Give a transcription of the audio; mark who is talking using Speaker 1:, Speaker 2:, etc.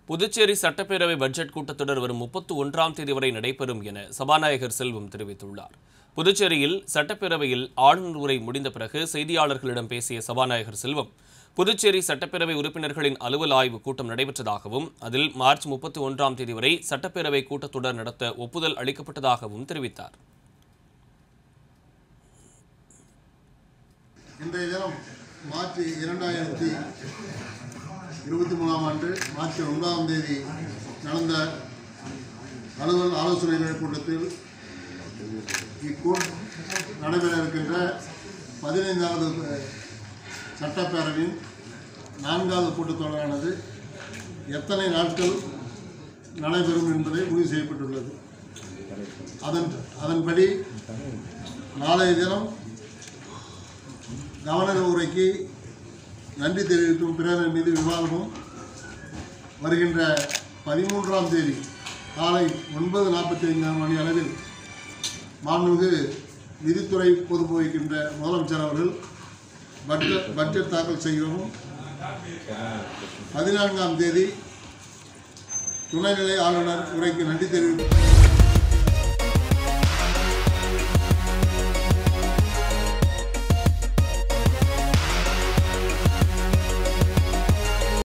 Speaker 1: புதுச்சேரி சட்டப்பேரவை பட்ஜெட் கூட்டத்தொடர் வரும் முப்பத்து ஒன்றாம் தேதி வரை நடைபெறும் என சபாநாயகர் செல்வம் தெரிவித்துள்ளார் புதுச்சேரியில் சட்டப்பேரவையில் ஆளுநர் உரை முடிந்த பிறகு செய்தியாளர்களிடம் பேசிய சபாநாயகர் செல்வம் புதுச்சேரி சட்டப்பேரவை உறுப்பினர்களின் அலுவல் ஆய்வு கூட்டம் நடைபெற்றதாகவும் அதில் மார்ச் முப்பத்தி ஒன்றாம் தேதி வரை சட்டப்பேரவை கூட்டத்தொடர் நடத்த ஒப்புதல் அளிக்கப்பட்டதாகவும் தெரிவித்தார்
Speaker 2: இன்றைய தினம் மார்ச் இரண்டாயிரத்தி இருபத்தி மூணாம் ஆண்டு மார்ச் ஒன்பதாம் தேதி நடந்த அலுவல் ஆலோசனைகள் கூட்டத்தில் இக்கூட் நடைபெற இருக்கின்ற பதினைந்தாவது சட்டப்பேரவையின் நான்காவது கூட்டத்தொடரானது எத்தனை நாட்கள் நடைபெறும் என்பதை முடிவு செய்யப்பட்டுள்ளது அதன் அதன்படி நாளைய தினம் கவர்னர் உரைக்கு நன்றி தெரிவிக்கும் பிரேரணை மீது விவாதமும் வருகின்ற பதிமூன்றாம் தேதி காலை ஒன்பது நாற்பத்தி ஐந்தாம் மணி அளவில் மாண்புமிகு நிதித்துறை பொறுப்பு வகிக்கின்ற முதலமைச்சர் அவர்கள் பட்ஜெட் பட்ஜெட் தாக்கல் செய்யவும் பதினான்காம் தேதி துணைநிலை ஆளுநர் உரைக்கு நன்றி தெரிவிக்கும்